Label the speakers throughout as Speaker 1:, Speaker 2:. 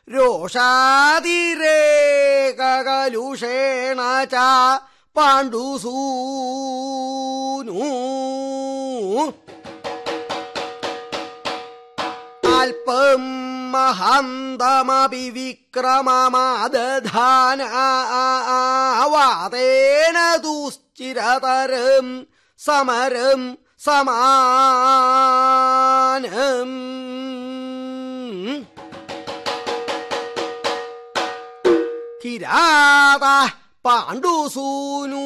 Speaker 1: രോഷാതിരേകകലുഷേണ ച പാണ്ഡുസൂനു അല്പം മഹന്തമപി വിക്രമമാദധാനവാതേന ദുശ്ചിരതരം സമരം സമാനം കിരാത പാണ്ഡുസൂനു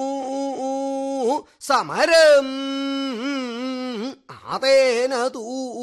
Speaker 1: സമരം ആതേന തൂ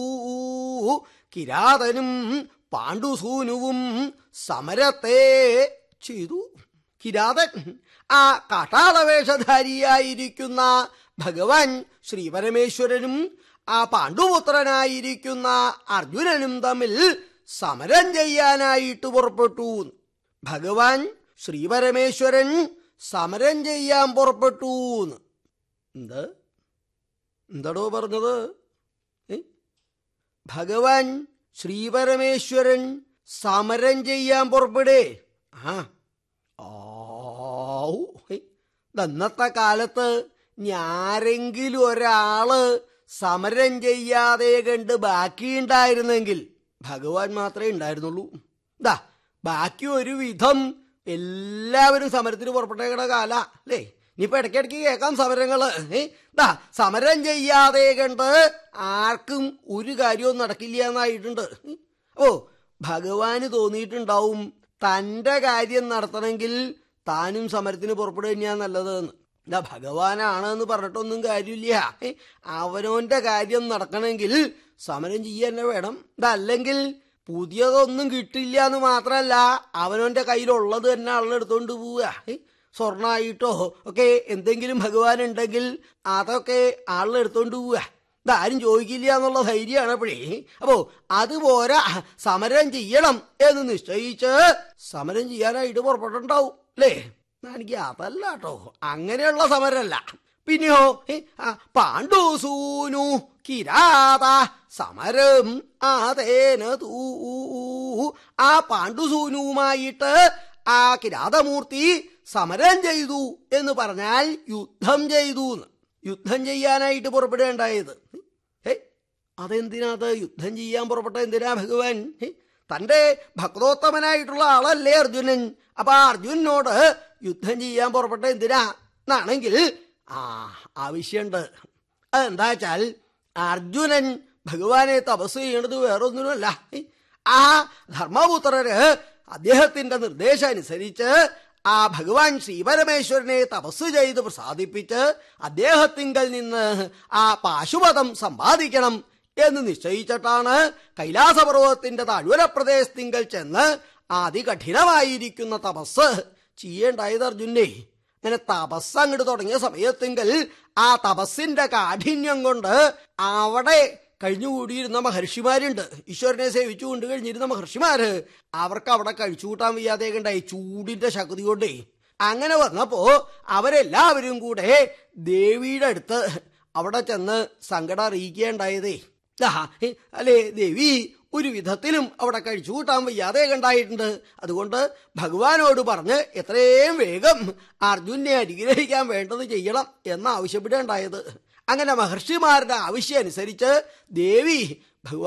Speaker 1: കിരാതനും പാണ്ഡുസൂനുവും സമരത്തെ ചെയ്തു കിരാതൻ ആ കാട്ടാളവേഷധാരിയായിരിക്കുന്ന ഭഗവാൻ ശ്രീപരമേശ്വരനും ആ പാണ്ഡുപുത്രനായിരിക്കുന്ന അർജുനനും തമ്മിൽ സമരം ചെയ്യാനായിട്ട് പുറപ്പെട്ടു ഭഗവാൻ ശ്രീപരമേശ്വരൻ സമരം ചെയ്യാൻ പുറപ്പെട്ടു എന്ത് എന്താടോ പറഞ്ഞത് ഏ? ഭഗവാൻ ശ്രീപരമേശ്വരൻ സമരം ചെയ്യാൻ പുറപ്പെടേ ആ ആവൂ. ഹേ. ഇന്നത്തെ കാലത്ത് ഞാരെങ്കിലും ഒരാള് സമരം ചെയ്യാതെ കണ്ട് ബാക്കിയുണ്ടായിരുന്നെങ്കിൽ ഭഗവാൻ മാത്രമേ ഉണ്ടായിരുന്നുള്ളൂ ദാ ബാക്കി ഒരു വിധം എല്ലാവരും സമരത്തിന് പുറപ്പെട്ടേക്കണ കാല അല്ലേ ഇനിയിപ്പോ ഇടയ്ക്കിടയ്ക്ക് കേൾക്കാം സമരങ്ങള് ഏ ദാ സമരം ചെയ്യാതെ കണ്ട് ആർക്കും ഒരു കാര്യവും നടക്കില്ല എന്നായിട്ടുണ്ട് ഓ ഭഗവാന് തോന്നിയിട്ടുണ്ടാവും തന്റെ കാര്യം നടത്തണമെങ്കിൽ താനും സമരത്തിന് പുറപ്പെടുക തന്നെയാ നല്ലതെന്ന് ഇതാ ഭഗവാനാണെന്ന് പറഞ്ഞിട്ടൊന്നും കാര്യമില്ല ഏ, അവനവന്റെ കാര്യം നടക്കണമെങ്കിൽ സമരം ചെയ്യാൻ തന്നെ വേണം ഇതല്ലെങ്കിൽ പുതിയതൊന്നും കിട്ടില്ല എന്ന് മാത്രമല്ല അവനവന്റെ കയ്യിലുള്ളത് തന്നെ ആളെടുത്തോണ്ട് പോവുക ഏ, സ്വർണ്ണമായിട്ടോ ഒക്കെ എന്തെങ്കിലും ഭഗവാൻ ഉണ്ടെങ്കിൽ അതൊക്കെ ആളെടുത്തോണ്ട് പോവുക ഇതാരും ചോദിക്കില്ല എന്നുള്ള ധൈര്യമാണ് അപ്പോഴേ അപ്പോ അതുപോരാ സമരം ചെയ്യണം എന്ന് നിശ്ചയിച്ച് സമരം ചെയ്യാനായിട്ട് പുറപ്പെട്ടുണ്ടാവും അല്ലേ എനിക്ക് അതല്ല കേട്ടോ അങ്ങനെയുള്ള സമരമല്ല പിന്നെയോ ഏ, ആ, പാണ്ഡുസൂനു കിരാത സമരം ആതേന തൂ ആ പാണ്ഡുസൂനുവുമായിട്ട് ആ കിരാതമൂർത്തി സമരം ചെയ്തു എന്ന് പറഞ്ഞാൽ യുദ്ധം ചെയ്തു എന്ന്. യുദ്ധം ചെയ്യാനായിട്ട് പുറപ്പെടുകയുണ്ടായത് ഏ അതെന്തിനാത് യുദ്ധം ചെയ്യാൻ പുറപ്പെട്ട എന്തിനാ ഭഗവാൻ ഏ? തന്റെ ഭക്തോത്തമനായിട്ടുള്ള ആളല്ലേ അർജുനൻ അപ്പൊ ആ അർജുനനോട് യുദ്ധം ചെയ്യാൻ പുറപ്പെട്ട എന്തിനാ എന്നാണെങ്കിൽ ആ ആവശ്യമുണ്ട് അതെന്താ വെച്ചാൽ അർജുനൻ ഭഗവാനെ തപസ് ചെയ്യണത് വേറൊന്നിനുമല്ല ഏ? ആ ധർമ്മപുത്രര് അദ്ദേഹത്തിന്റെ നിർദ്ദേശം അനുസരിച്ച് ആ ഭഗവാൻ ശ്രീപരമേശ്വരനെ തപസ് ചെയ്ത് പ്രസാദിപ്പിച്ച് അദ്ദേഹത്തിങ്കൽ നിന്ന് ആ പാശുപതം സമ്പാദിക്കണം എന്ന് നിശ്ചയിച്ചിട്ടാണ് കൈലാസപർവ്വതത്തിന്റെ താഴ്വര പ്രദേശത്തിങ്കൽ ചെന്ന് അതികഠിനമായിരിക്കുന്ന തപസ് ചെയ്യേണ്ടായത് അർജുനെ അങ്ങനെ തപസ് അങ്ങോട്ട് തുടങ്ങിയ സമയത്തെങ്കിൽ ആ തപസ്സിന്റെ കാഠിന്യം കൊണ്ട് അവിടെ കഴിഞ്ഞുകൂടിയിരുന്ന മഹർഷിമാരുണ്ട് ഈശ്വരനെ സേവിച്ചു കൊണ്ട് കഴിഞ്ഞിരുന്ന മഹർഷിമാര് അവർക്ക് അവിടെ കഴിച്ചു കൂട്ടാൻ വയ്യാതെ ഉണ്ടായി ചൂടിന്റെ ശക്തി കൊണ്ടേ അങ്ങനെ വന്നപ്പോ അവരെല്ലാവരും കൂടെ ദേവിയുടെ അടുത്ത് അവിടെ ചെന്ന് സങ്കടം അറിയിക്കുകയുണ്ടായതേ ആ, ഏ, അല്ലേ ദേവി ഒരു വിധത്തിലും അവിടെ കഴിച്ചു കൂട്ടാൻ വയ്യാതെ കണ്ടായിട്ടുണ്ട് അതുകൊണ്ട് ഭഗവാനോട് പറഞ്ഞ് എത്രയും വേഗം അർജുനെ അനുഗ്രഹിക്കാൻ വേണ്ടത് ചെയ്യണം എന്ന് ആവശ്യപ്പെടുകയുണ്ടായത് അങ്ങനെ മഹർഷിമാരുടെ ആവശ്യം അനുസരിച്ച് ദേവി ഭഗവാൻ